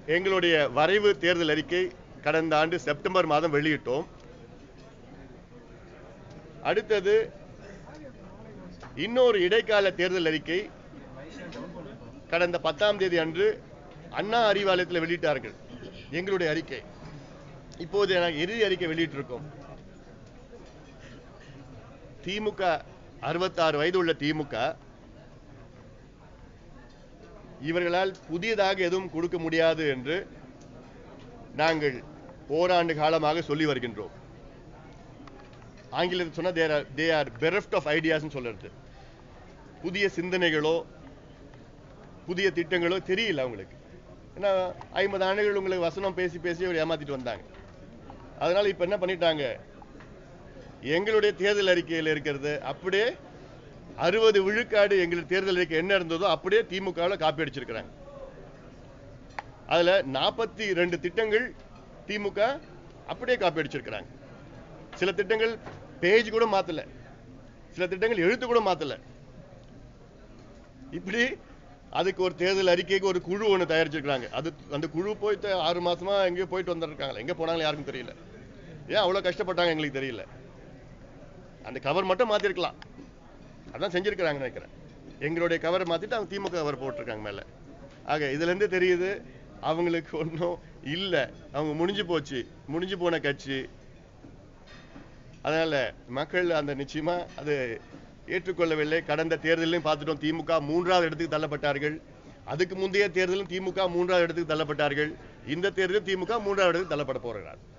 எங்களுடைய வரைவு தேர்தல் அறிக்கை கடந்த ஆண்டு செப்டம்பர் மாதம் வெளியிட்டோம் அடுத்தது இன்னொரு இடைக்கால தேர்தல் அறிக்கை கடந்த பத்தாம் தேதி அன்று அண்ணா அறிவாலயத்தில் வெளியிட்டார்கள் எங்களுடைய அறிக்கை இப்போது நாங்கள் இறுதி அறிக்கை வெளியிட்டிருக்கோம் திமுக அறுபத்தாறு வயது உள்ள திமுக இவர்களால் புதியதாக எதுவும் கொடுக்க முடியாது என்று நாங்கள் ஓராண்டு காலமாக சொல்லி வருகின்றோம் ஆங்கிலத்தில் சொன்னா there are they are bereft of ஐடியாஸ்னு சொல்றது புதிய சிந்தனைகளோ புதிய திட்டங்களோ தெரியல அவங்களுக்கு ஏன்னா ஐம்பது ஆண்டுகள் உங்களுக்கு வசனம் பேசி பேசி அவர் ஏமாத்திட்டு வந்தாங்க அதனால இப்ப என்ன பண்ணிட்டாங்க எங்களுடைய தேர்தல் அறிக்கையில் இருக்கிறது அப்படியே அறுபது விழுக்காடு எங்களுடைய தேர்தல் அறிக்கை என்ன இருந்ததோ அப்படியே திமுகவில் காப்பி அடிச்சிருக்கிறாங்க அதுல நாற்பத்தி ரெண்டு திட்டங்கள் திமுக அப்படியே காப்பி அடிச்சிருக்கிறாங்க சில திட்டங்கள் பேஜ் கூட மாத்தல சில திட்டங்கள் எழுத்து கூட மாத்தல இப்படி அதுக்கு ஒரு தேர்தல் அறிக்கைக்கு ஒரு குழு ஒன்று தயாரிச்சிருக்காங்க அது அந்த குழு போயிட்டு ஆறு மாசமா எங்கேயோ போயிட்டு வந்திருக்காங்க எங்க போனாலும் யாருக்கும் தெரியல ஏன் அவ்வளவு கஷ்டப்பட்டாங்க எங்களுக்கு தெரியல அந்த கவர் மட்டும் மாத்திருக்கலாம் அதான் செஞ்சிருக்கிறாங்க நினைக்கிறேன் எங்களுடைய கவரை மாத்திட்டு அவங்க திமுக கவர் போட்டிருக்காங்க மேல ஆக இதுல இருந்து தெரியுது அவங்களுக்கு ஒன்றும் இல்ல அவங்க முடிஞ்சு போச்சு முடிஞ்சு போன கட்சி அதனால மக்கள் அந்த நிச்சயமா அது ஏற்றுக்கொள்ளவில்லை கடந்த தேர்தலையும் பார்த்துட்டோம் திமுக மூன்றாவது இடத்துக்கு தள்ளப்பட்டார்கள் அதுக்கு முந்தைய தேர்தலும் திமுக மூன்றாவது இடத்துக்கு தள்ளப்பட்டார்கள் இந்த தேர்தலும் திமுக மூன்றாவது இடத்துக்கு தள்ளப்பட போகிறார்